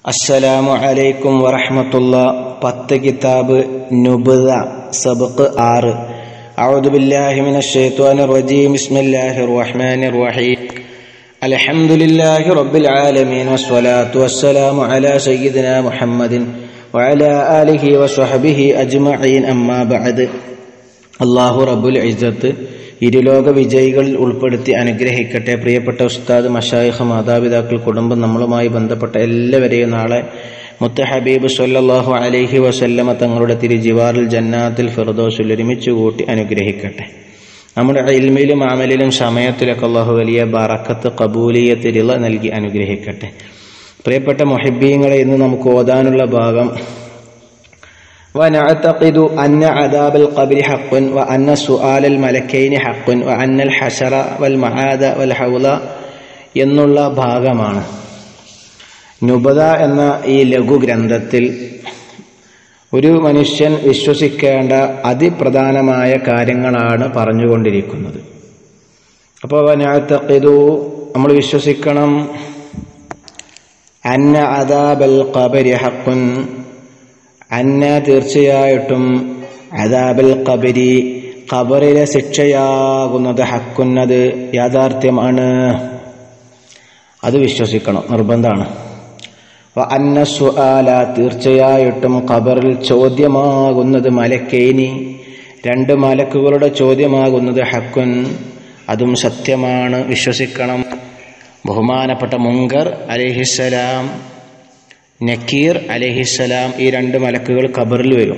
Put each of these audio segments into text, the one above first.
അസ്സലാമു അലൈക്കും വറഹ്മത്തുള്ള പത്ത് കിതാബ് നുബുദ സബക്ക് ആറ് أعوذ بالله من الشيطان الرجيم بسم الله الرحمن الرحيم الحمد لله رب العالمين والصلاة والسلام على سيدنا محمد وعلى آله وصحبه أجمعين أما بعد അള്ളാഹു റബ്ബുൽ ഇസ്സത്ത് ഇരുലോക വിജയികളിൽ ഉൾപ്പെടുത്തി അനുഗ്രഹിക്കട്ടെ പ്രിയപ്പെട്ട ഉസ്താദ് മഷായിഖ് മാതാപിതാക്കൾ കുടുംബം നമ്മളുമായി ബന്ധപ്പെട്ട എല്ലാവരെയും നാളെ മുത്ത ഹബീബ് സല്ലല്ലാഹു അലൈഹി വസല്ലമ തങ്ങളുടെ തിരുജിവാറിൽ ജന്നാത്തിൽ ഫിർദോസിൽ ഒരുമിച്ച് കൂട്ടി അനുഗ്രഹിക്കട്ടെ നമ്മുടെ ഇൽമിലും അമലിലും സമയത്തിലൊക്കെ അള്ളാഹു വലിയ ബറക്കത്ത് കബൂലിയത്ത് റിള നൽകി അനുഗ്രഹിക്കട്ടെ പ്രിയപ്പെട്ട മൊഹിബീങ്ങളെ ഇന്ന് നമുക്ക് ഓതാനുള്ള ഭാഗം ونعتقد أن عذاب القبر حق وأن سؤال الملكين حق وأن الحشر والمعاد والحوض എന്നുള്ള ഭാഗമാണ് നുബത എന്ന ഈ ലഘു ഗ്രന്ഥത്തിൽ ഒരു മനുഷ്യൻ വിശ്വസിക്കേണ്ട അതിപ്രധാനമായ കാര്യങ്ങളാണ് പറഞ്ഞുകൊണ്ടിരിക്കുന്നത് അപ്പോൾ വനാത്തക്കിതു നമ്മൾ വിശ്വസിക്കണം അന്ന അദാബൽ ഖബരി ഹക്കുൻ അന്ന തീർച്ചയായിട്ടും അദാബൽ ഖബരി ഖബറിലെ ശിക്ഷയാകുന്നത് ഹക്കുന്നത് യാഥാർത്ഥ്യമാണ് അത് വിശ്വസിക്കണം നിർബന്ധമാണ് അന്ന സുആല തീർച്ചയായിട്ടും ഖബറിൽ ചോദ്യമാകുന്നത് മലക്കേനി രണ്ട് മലക്കുകളുടെ ചോദ്യമാകുന്നത് ഹക്കുൻ അതും സത്യമാണ് വിശ്വസിക്കണം ബഹുമാനപ്പെട്ട മുങ്കർ അലിഹിസലാം നക്കീർ അലഹിസലാം ഈ രണ്ട് മലക്കുകൾ ഖബറിൽ വരും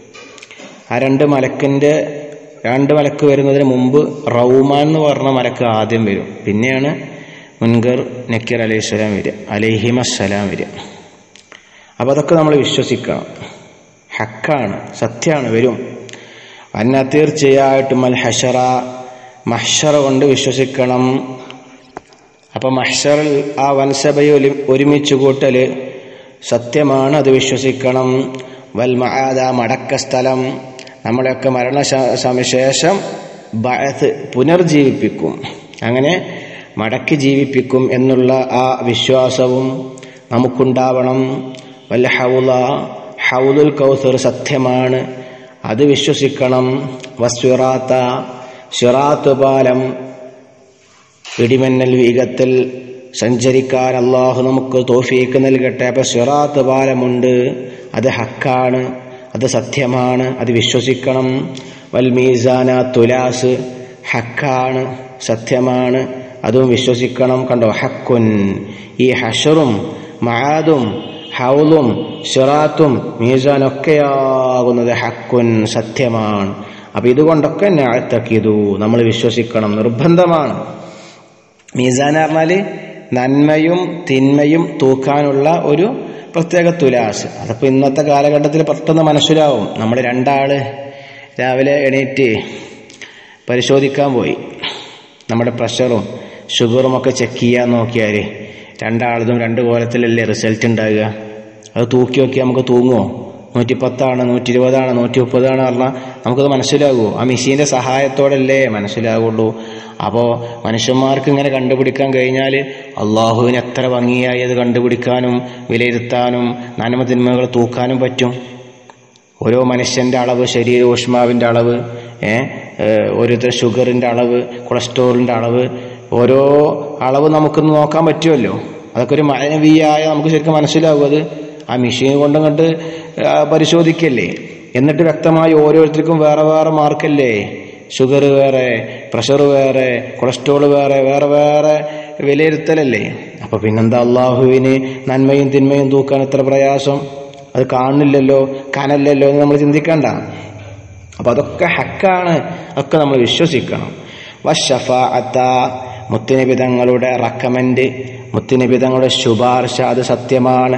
ആ രണ്ട് മലക്കിൻ്റെ രണ്ട് മലക്ക് വരുന്നതിന് മുമ്പ് റൗമാൻ എന്ന് പറഞ്ഞ മലക്ക് ആദ്യം വരും പിന്നെയാണ് മുൻകർ നക്കീർ അലൈഹിസ്സലാം വരിക അലഹിമസ്സലാം വരിക അപ്പോൾ അതൊക്കെ നമ്മൾ വിശ്വസിക്കണം ഹക്കാണ് സത്യമാണ് വരും അന്ന തീർച്ചയായിട്ടും അൽ ഹഷറ മഹ്ഷറ കൊണ്ട് വിശ്വസിക്കണം അപ്പം മഹ്ഷറിൽ ആ വൻസഭയെ ഒരുമിച്ച് കൂട്ടല് സത്യമാണ് അത് വിശ്വസിക്കണം വൽമആദ മടക്ക സ്ഥലം നമ്മളെയൊക്കെ മരണ സവിശേഷം ബഅത്ത് പുനർജീവിപ്പിക്കും അങ്ങനെ മടക്കി ജീവിപ്പിക്കും എന്നുള്ള ആ വിശ്വാസവും നമുക്കുണ്ടാവണം വല്ല ഹൗല ഹൗലുൽ കൗസർ സത്യമാണ് അത് വിശ്വസിക്കണം വസ്വിറാത്ത സിറാത്ത് പാലം ഇടിമന്നൽ വേഗത്തിൽ സഞ്ചരിക്കാൻ അള്ളാഹു നമുക്ക് തോഫീക്ക് നൽകട്ടെ അപ്പം സിറാത്ത് പാലമുണ്ട് അത് ഹക്കാണ് അത് സത്യമാണ് അത് വിശ്വസിക്കണം വൽ മീസാന തുലാസ് ഹക്കാണ് സത്യമാണ് അതും വിശ്വസിക്കണം കണ്ടോ ഹക്കുൻ ഈ ഹഷറും മഹാദും ഹൗലും സിറാത്തും മീസാനൊക്കെയാകുന്നത് ഹക്കുൻ സത്യമാണ് അപ്പം ഇതുകൊണ്ടൊക്കെ ഞാഴ്ത്തക്കിതു നമ്മൾ വിശ്വസിക്കണം നിർബന്ധമാണ് മീസാൻ പറഞ്ഞാൽ നന്മയും തിന്മയും തൂക്കാനുള്ള ഒരു പ്രത്യേക തുലാസ് അതപ്പോൾ ഇന്നത്തെ കാലഘട്ടത്തിൽ പെട്ടെന്ന് മനസ്സിലാവും നമ്മൾ രണ്ടാള് രാവിലെ എണീറ്റ് പരിശോധിക്കാൻ പോയി നമ്മുടെ പ്രഷറും ഷുഗറും ഒക്കെ ചെക്ക് ചെയ്യാൻ നോക്കിയാൽ രണ്ടാളതും രണ്ട് കോലത്തിലല്ലേ റിസൾട്ട് ഉണ്ടാകുക അത് തൂക്കി നോക്കി നമുക്ക് തൂങ്ങുമോ നൂറ്റി പത്താണ് നൂറ്റി ഇരുപതാണ് നൂറ്റി മുപ്പതാണ് പറഞ്ഞാൽ നമുക്കത് മനസ്സിലാകുമോ ആ മെഷീൻ്റെ സഹായത്തോടല്ലേ മനസ്സിലാകുള്ളൂ അപ്പോൾ മനുഷ്യന്മാർക്ക് ഇങ്ങനെ കണ്ടുപിടിക്കാൻ കഴിഞ്ഞാൽ അള്ളാഹുവിന് എത്ര ഭംഗിയായി അത് കണ്ടുപിടിക്കാനും വിലയിരുത്താനും നന്മ തിന്മകൾ തൂക്കാനും പറ്റും ഓരോ മനുഷ്യൻ്റെ അളവ് ശരീര ഊഷ്മാവിൻ്റെ അളവ് ഓരോരുത്തർ ഷുഗറിൻ്റെ അളവ് കൊളസ്ട്രോളിൻ്റെ അളവ് ഓരോ അളവ് നമുക്കൊന്ന് നോക്കാൻ പറ്റുമല്ലോ അതൊക്കെ ഒരു മാനവീയായ നമുക്ക് ശരിക്കും മനസ്സിലാവും അത് ആ മെഷീൻ കൊണ്ടങ്ങോട്ട് പരിശോധിക്കല്ലേ എന്നിട്ട് വ്യക്തമായി ഓരോരുത്തർക്കും വേറെ വേറെ മാർക്കല്ലേ ഷുഗർ വേറെ പ്രഷർ വേറെ കൊളസ്ട്രോൾ വേറെ വേറെ വേറെ വിലയിരുത്തലല്ലേ അപ്പൊ പിന്നെന്താ അള്ളാഹുവിന് നന്മയും തിന്മയും തൂക്കാൻ എത്ര പ്രയാസം അത് കാണുന്നില്ലല്ലോ കനല്ലല്ലോ എന്ന് നമ്മൾ ചിന്തിക്കണ്ട അപ്പൊ അതൊക്കെ ഹക്കാണ് അതൊക്കെ നമ്മൾ വിശ്വസിക്കണം വഷഫ അത്ത മുത്തുനബി തങ്ങളുടെ റക്കമെന്റ് മുത്തുനബി തങ്ങളുടെ ശുപാർശ അത് സത്യമാണ്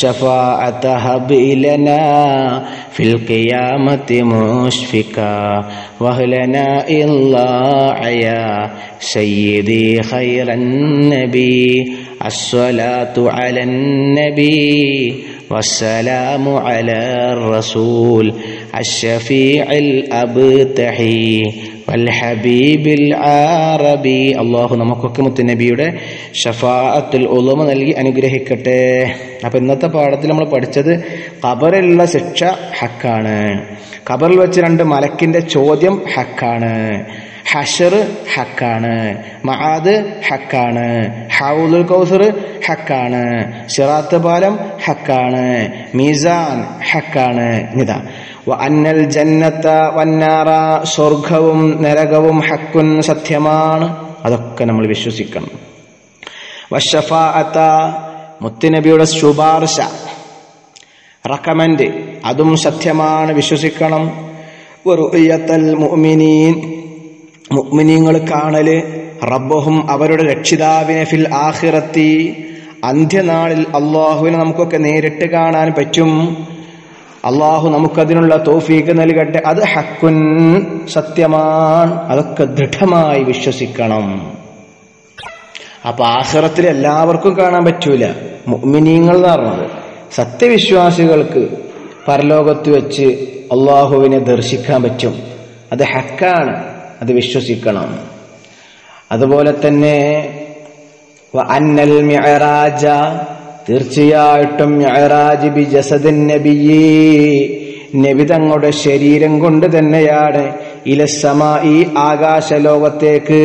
ഫിൽ ഖിയാമത്തി മുഷ്ഫിക വഹ്ലന ഇല്ലായ സയ്യിദി ഖൈറൻ നബി അസ്സലാത്തു അലൻ നബി والسلام على الرسول الشفيع الأبتحي വൽഹബീബിൽ ആറബി അള്ളാഹു നമുക്കൊക്കെ മുത്തുനബിയുടെ ഷഫാഅത്തുൽ ഉളുമ നൽകി അനുഗ്രഹിക്കട്ടെ അപ്പൊ ഇന്നത്തെ പാഠത്തിൽ നമ്മൾ പഠിച്ചത് ഖബറിലുള്ള ശിക്ഷ ഹക്കാണ് ഖബറിൽ വെച്ച് രണ്ട് മലക്കിന്റെ ചോദ്യം ഹക്കാണ് ഹഷർ ഹക്കാണ് മഹാദ് ഹക്കാണ് ഹൗദുൽ കൗസർ ഹക്കാണ് സിറാത്ത് പാലം ഹക്കാണ് മീസാൻ ഹക്കാണ് ഇതാ അന്നൽ ജന്നത്ത വന്നാറ സ്വർഗവും നരകവും ഹക്കുൻ സത്യമാണ് അതൊക്കെ നമ്മൾ വിശ്വസിക്കണം വഷഫാഅത്ത മുത്തുനബിയുടെ ശുപാർശ റക്കമൻഡ് അതും സത്യമാണ് വിശ്വസിക്കണം റുയത്തൽ മുഅ്മിനീൻ മുഅ്മിനീങ്ങൾ കാണല് റബ്ബഹും അവരുടെ രക്ഷിതാവിനെ ഫിൽ ആഖിറത്തി അന്ത്യനാളിൽ അള്ളാഹുവിനെ നമുക്കൊക്കെ നേരിട്ട് കാണാൻ പറ്റും അള്ളാഹു നമുക്കതിനുള്ള തോഫീക്ക് നൽകട്ടെ അത് ഹക്കുൻ സത്യമാണ് അതൊക്കെ ദൃഢമായി വിശ്വസിക്കണം അപ്പൊ ആഹ്റത്തിൽ എല്ലാവർക്കും കാണാൻ പറ്റൂല മുഅ്മിനീങ്ങൾ എന്ന് പറഞ്ഞത് സത്യവിശ്വാസികൾക്ക് പരലോകത്ത് വെച്ച് അള്ളാഹുവിനെ ദർശിക്കാൻ പറ്റും അത് ഹക്കാണ് അത് വിശ്വസിക്കണം അതുപോലെ തന്നെ വ അന്നൽ മിഅറാജ തീർച്ചയായിട്ടും മിഅറാജ് ബി ജസദിൻ നബിയേ നബി തങ്ങളുടെ ശരീരം കൊണ്ട് തന്നെയാണ് ഇലസമാ ഈ ആകാശലോകത്തേക്ക്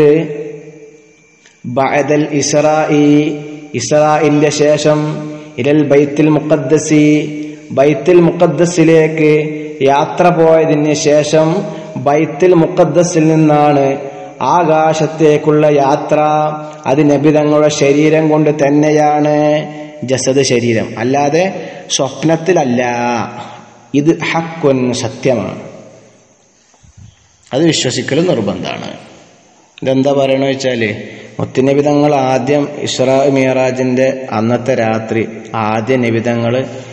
ബഅദൽ ഇസ്രായി ഇസ്രായിന്റെ ശേഷം ഇലൽ ബൈത്തുൽ മുഖദ്ദസി ബൈത്തുൽ മുഖദ്ദസിലേക്ക് യാത്ര പോയതിന് ശേഷം ബൈത്തുൽ മുഖദ്ദസിൽ നിന്നാണ് ആകാശത്തേക്കുള്ള യാത്ര അത് നബിതങ്ങളുടെ ശരീരം കൊണ്ട് തന്നെയാണ് ജസദ് ശരീരം അല്ലാതെ സ്വപ്നത്തിലല്ല ഇത് ഹക്കൊൻ സത്യമാണ് അത് വിശ്വസിക്കൽ നിർബന്ധമാണ് ഇതെന്താ പറയണ വെച്ചാല് മുത്തുനിബിതങ്ങൾ ആദ്യം ഇസ്രാ മിയറാജിന്റെ അന്നത്തെ രാത്രി ആദ്യ നിബിതങ്ങൾ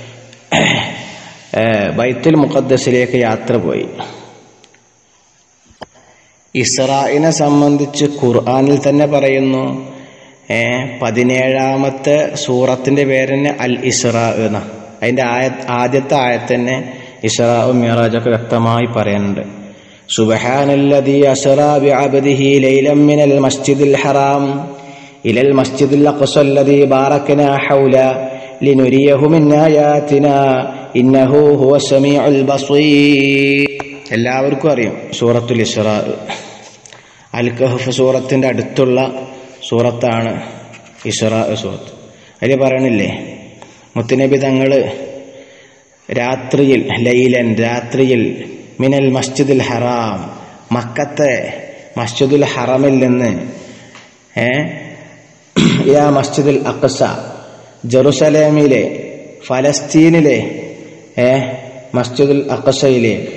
ബൈത്തുൽ മുഖദ്ദസിലേക്ക് യാത്ര പോയി ഇസ്രായിനെ സംബന്ധിച്ച് ഖുർആാനിൽ തന്നെ പറയുന്നു ഏ പതിനേഴാമത്തെ സൂറത്തിന്റെ പേരന്നെ അൽ ഇസ്രാ എന്ന അതിന്റെ ആയ ആദ്യത്തെ ആയത്തന്നെ ഇസ്രാവും മിയറാജൊക്കെ വ്യക്തമായി പറയുന്നുണ്ട് സുബഹാനല്ലദീ അസ്റാ ബിഅബ്ദിഹി ലൈലം മിനൽ മസ്ജിദിൽ ഹറാം ഇലൽ മസ്ജിദിൽ അഖ്സല്ലദീ ബാറക്നാ ഹൗല ലിനുരിയഹു മിൻ ആയാതിനാ ഇന്നഹു ഹുവ സമീഉൽ ബസീർ എല്ലാവർക്കും അറിയാം സൂറത്തുൽ ഇസ്രാ അൽ കഹഫ് സൂറത്തിന്റെ അടുത്തുള്ള സൂറത്താണ് ഇസ്രാ സൂറത്ത് അതിൽ പറയണില്ലേ മുത്തുനബി തങ്ങള് രാത്രിയിൽ ലൈലൻ രാത്രിയിൽ മിനൽ മസ്ജിദുൽ ഹറാം മക്കത്തെ മസ്ജിദുൽ ഹറമിൽ നിന്ന് ഏ യാ മസ്ജിദുൽ അഖസ ജെറുസലേമിലെ ഫലസ്തീനിലെ ഏ മസ്ജിദുൽ അഖസയിലേക്ക്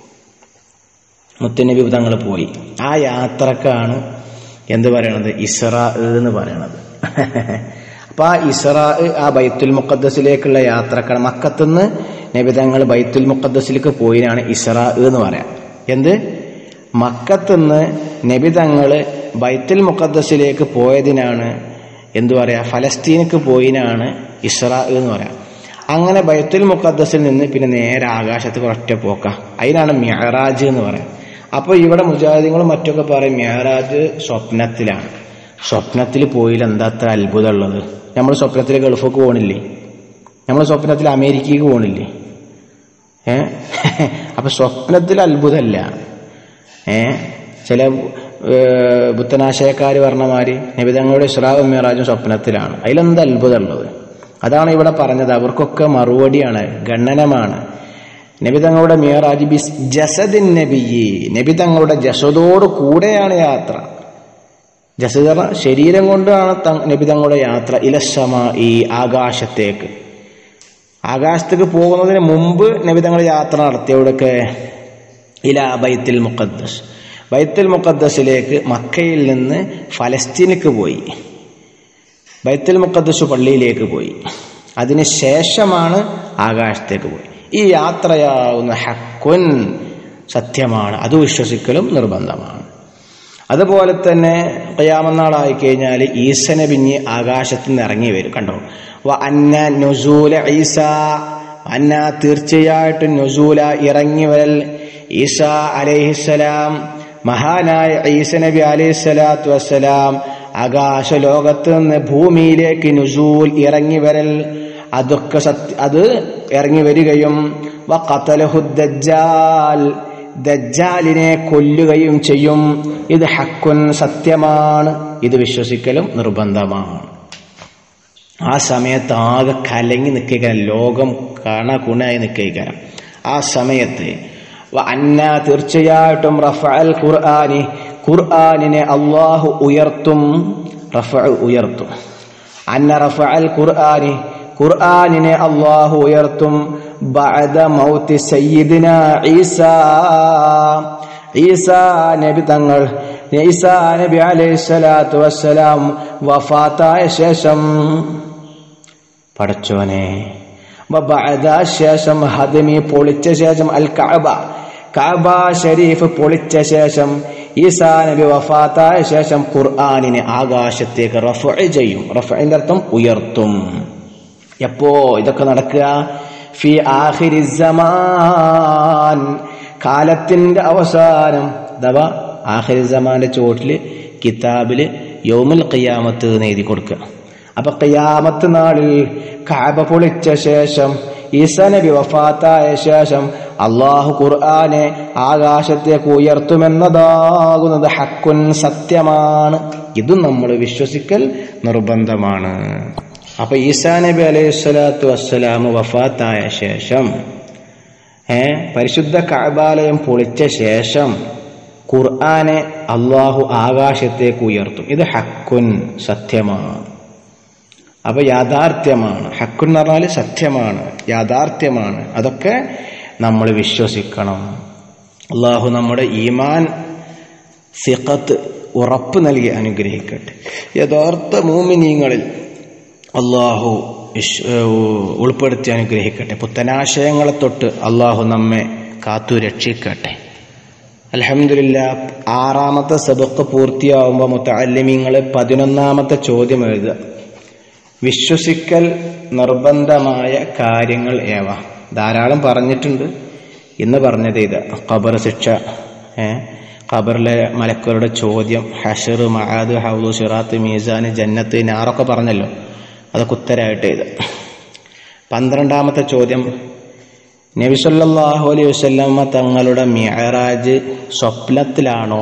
മുത്തുനബി തങ്ങൾ പോയി ആ യാത്രക്കാണ് എന്ത് പറയണത് ഇസ്രാ എന്ന് പറയണത് അപ്പൊ ആ ഇസ്രാ ആ ബൈത്തുൽ മുഖദ്ദസിലേക്കുള്ള യാത്രക്കാണ് മക്കത്തുനിന്ന് നബിതങ്ങൾ ബൈത്തുൽ മുഖദ്ദസിലേക്ക് പോയിനാണ് ഇസ്രാ എന്ന് പറയാം എന്ത് മക്കത്തുനിന്ന് നബിതങ്ങൾ ബൈത്തുൽ മുഖദ്ദസിലേക്ക് പോയതിനാണ് എന്തു പറയാ ഫലസ്തീനക്ക് പോയിനാണ് ഇസ്രാ എന്ന് പറയാം അങ്ങനെ ബൈത്തുൽ മുഖദ്ദസിൽ നിന്ന് പിന്നെ നേരെ ആകാശത്ത് ഒറ്റ പോക്ക അതിനാണ് മെഹറാജ് എന്ന് പറയാം അപ്പോൾ ഇവിടെ മുജാഹിദീങ്ങളും മറ്റൊക്കെ പറയും മെഹറാജ് സ്വപ്നത്തിലാണ് സ്വപ്നത്തിൽ പോയില്ല എന്താ അത്ര അത്ഭുതമുള്ളത് നമ്മൾ സ്വപ്നത്തിൽ ഗൾഫൊക്കെ പോകണില്ലേ നമ്മൾ സ്വപ്നത്തിൽ അമേരിക്കയ്ക്ക് പോകണില്ലേ ഏ അപ്പൊ സ്വപ്നത്തിൽ അത്ഭുതമല്ല ഏ ചില ബുദ്ധനാശയക്കാർ പറഞ്ഞമാര് നബിതങ്ങളുടെ ഇസ്രാവും മിറാജും സ്വപ്നത്തിലാണ് അതിലെന്ത് അത്ഭുതമുള്ളത് അതാണ് ഇവിടെ പറഞ്ഞത് അവർക്കൊക്കെ മറുപടിയാണ് ഗണ്ണനമാണ് നബി തങ്ങളുടെ മിയറാജ് ബിസ് ജസദിൻ നബിയി നബി തങ്ങളുടെ ജസദോട് കൂടെയാണ് യാത്ര ജസദ് പറഞ്ഞ ശരീരം കൊണ്ടാണ് നബി തങ്ങളുടെ യാത്ര ഇലസമ ഈ ആകാശത്തേക്ക് ആകാശത്തേക്ക് പോകുന്നതിന് മുമ്പ് നബി തങ്ങൾ യാത്ര നടത്തിയവിടൊക്കെ ഇല ബൈത്തുൽ മുഖദ്ദസ് ബൈത്തുൽ മുഖദ്ദസിലേക്ക് മക്കയിൽ നിന്ന് ഫലസ്തീനിക്ക് പോയി ബൈത്തുൽ മുഖദ്ദസ് പള്ളിയിലേക്ക് പോയി അതിന് ശേഷമാണ് ആകാശത്തേക്ക് പോയി ഈ യാത്രയാവുന്ന ഹക്കുൻ സത്യമാണ് അത് വിശ്വസിക്കലും നിർബന്ധമാണ് അതുപോലെ തന്നെ കയ്യാമന്നാളായി കഴിഞ്ഞാൽ ഈസനെ പിഞ്ഞ് ആകാശത്ത് നിന്ന് ഇറങ്ങി വരും കണ്ടോ വ അന്ന നുസൂല ഈസ അന്ന തീർച്ചയായിട്ടും നുസൂല ഇറങ്ങി വരൽ ഈസ അലൈഹിസ്സലാം മഹാനായ ഈസ നബി അലൈഹി സ്വലാത്തു വസ്സലാം ആകാശ ലോകത്ത് നിന്ന് ഭൂമിയിലേക്ക് നുസൂൽ ഇറങ്ങി വരൽ അതൊക്കെ സത്യ അത് ഇറങ്ങി വരികയും വഖതലഹു ദജ്ജാൽ ദജ്ജാലിനെ കൊല്ലുകയും ചെയ്യും ഇത് ഹക്കുൻ സത്യമാണ് ഇത് വിശ്വസിക്കലും നിർബന്ധമാണ് ആ സമയത്ത് ആകെ കലങ്ങി നിൽക്കുക ലോകം കാണ കുണായി നിൽക്കുക ആ സമയത്ത് വ അന്ന തീർച്ചയായിട്ടും റഫഅൽ ഖുർആനി ഖുർആനിനെ അള്ളാഹു ഉയർത്തും റഫ ഉയർത്തും അന്ന റഫഅൽ ഖുർആനി ഖുർആനിനെ അള്ളാഹു ഉയർത്തും ബഅദ മൗത്തി സയ്യിദിന ഈസാ ഈസാ നബി തങ്ങൾ ഈസാ നബി അലൈഹി സ്വലാത്തു വസ്സലാം വഫാത്തായ ശേഷം പടച്ചോനെ വബഅദ ശേഷം ഹദമി പൊളിച്ച ശേഷം അൽ കഅബ കഅബ ഷരീഫ് പൊളിച്ച ശേഷം ഈസാ നബി വഫാത്തായ ശേഷം ഖുർആനിനെ ആകാശത്തേക്ക് റഫ ചെയ്യും റഫിന്റെ അർത്ഥം ഉയർത്തും എപ്പോ ഇതൊക്കെ നടക്കുക ഫി ആഖിരി സമാൻ കാലത്തിന്റെ അവസാനം അഥവാ ആഖിരി സമാന്റെ ചോട്ടില് കിതാബില് യോമുൽ ഖിയാമത്ത് എന്ന് എഴുതി കൊടുക്കുക അപ്പൊ ഖിയാമത്ത് നാളിൽ കാബ പൊളിച്ച ശേഷം ഈസ നബി വഫാത്തായ ശേഷം അള്ളാഹു ഖുർആനെ ആകാശത്തേക്ക് ഉയർത്തുമെന്നതാകുന്നത് ഹക്കുൻ സത്യമാണ് ഇതും നമ്മൾ വിശ്വസിക്കൽ നിർബന്ധമാണ് അപ്പൊ ഈസാ നബി അലൈഹി സ്വലാത്തു വസ്സലാം വഫാത്തായ ശേഷം ഏ പരിശുദ്ധ കഅബാലയം പൊളിച്ച ശേഷം ഖുർആനെ അള്ളാഹു ആകാശത്തേക്ക് ഉയർത്തും ഇത് ഹക്കുൻ സത്യമാണ് അപ്പൊ യാഥാർത്ഥ്യമാണ് ഹക്കുൻ എന്ന് പറഞ്ഞാൽ സത്യമാണ് യാഥാർത്ഥ്യമാണ് അതൊക്കെ നമ്മൾ വിശ്വസിക്കണം അള്ളാഹു നമ്മുടെ ഈമാൻ സിഖത്ത് ഉറപ്പ് നൽകി അനുഗ്രഹിക്കട്ടെ യഥാർത്ഥ മൂമിനീങ്ങളിൽ അള്ളാഹു വിശ്- ഏഹ് ഉൾപ്പെടുത്തി അനുഗ്രഹിക്കട്ടെ പുത്തനാശയങ്ങളെ തൊട്ട് അള്ളാഹു നമ്മെ കാത്തു രക്ഷിക്കട്ടെ അലഹമില്ല ആറാമത്തെ സബക്ക് പൂർത്തിയാവുമ്പോൾ മുത്തല്ലിമീങ്ങൾ പതിനൊന്നാമത്തെ ചോദ്യം എഴുതുക വിശ്വസിക്കൽ നിർബന്ധമായ കാര്യങ്ങൾ ഏവ ധാരാളം പറഞ്ഞിട്ടുണ്ട് ഇന്ന് പറഞ്ഞത് ഇത് ഖബർ ശിക്ഷ ഏ ഖബറിലെ മലക്കളുടെ ചോദ്യം ഹഷർ മഹാദ് ഹൗദു സിറാത്ത് മീസാന് ജന്നത്ത് നാറൊക്കെ പറഞ്ഞല്ലോ അതൊക്കെ ഉത്തരമായിട്ട് ഇത് പന്ത്രണ്ടാമത്തെ ചോദ്യം നബിസല്ലാഹു അലൈഹി വസല്ലമ്മ തങ്ങളുടെ മിഅറാജ് സ്വപ്നത്തിലാണോ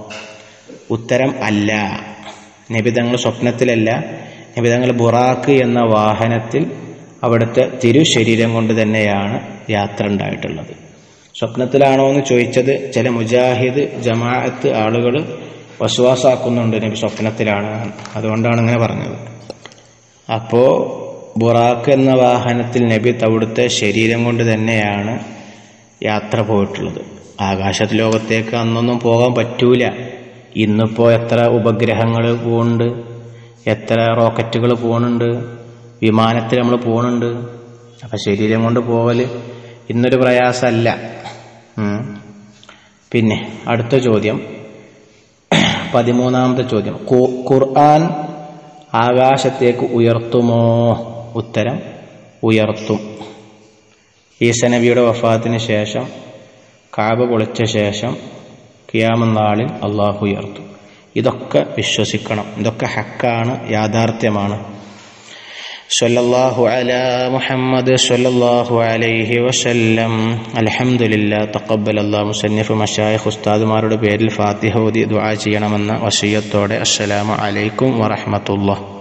ഉത്തരം അല്ല നബി തങ്ങൾ സ്വപ്നത്തിലല്ല നബി തങ്ങൾ ബുറാക്ക് എന്ന വാഹനത്തിൽ അവിടുത്തെ തിരുശരീരം കൊണ്ട് തന്നെയാണ് യാത്ര ഉണ്ടായിട്ടുള്ളത് സ്വപ്നത്തിലാണോ എന്ന് ചോദിച്ചത് ചില മുജാഹിദ് ജമാഅത്ത് ആളുകൾ വസുവാസാക്കുന്നുണ്ട് നബി സ്വപ്നത്തിലാണ് അതുകൊണ്ടാണ് ഇങ്ങനെ പറഞ്ഞത് അപ്പോ ബുറാക്ക് എന്ന വാഹനത്തിൽ നബി അവിടുത്തെ ശരീരം കൊണ്ട് തന്നെയാണ് യാത്ര പോയിട്ടുള്ളത് ആകാശ ലോകത്തേക്ക് അന്നൊന്നും പോകാൻ പറ്റൂല ഇന്നിപ്പോ എത്ര ഉപഗ്രഹങ്ങൾ പോകുന്നുണ്ട് എത്ര റോക്കറ്റുകൾ പോകുന്നുണ്ട് വിമാനത്തിൽ നമ്മൾ പോകുന്നുണ്ട് അപ്പൊ ശരീരം കൊണ്ട് പോവല് ഇന്നൊരു പ്രയാസമല്ല ഉം. പിന്നെ അടുത്ത ചോദ്യം പതിമൂന്നാമത്തെ ചോദ്യം ഖു- ഖുർആൻ ആകാശത്തേക്ക് ഉയർത്തുമോ ഉത്തരം ഉയർത്തും ഈസ നബിയുടെ വഫാത്തിന് ശേഷം കാബ പൊളിച്ച ശേഷം കിയാമനാളിൽ അള്ളാഹു ഉയർത്തും ഇതൊക്കെ വിശ്വസിക്കണം ഇതൊക്കെ ഹക്കാണ് യാഥാർത്ഥ്യമാണ് സല്ലല്ലാഹു അലാ മുഹമ്മദ് സല്ലല്ലാഹു അലൈഹി വസല്ലം അൽഹംദുലില്ലാ തഖബ്ബലല്ലാഹു മുസന്നിഫ് മശായിഖ് ഉസ്താദുമാരുടെ പേരിൽ ഫാത്തിഹ ഓതി ദുആ ചെയ്യണമെന്ന വസിയത്തോടെ അസ്സലാമു അലൈക്കും വറഹ്മത്തുള്ളാഹി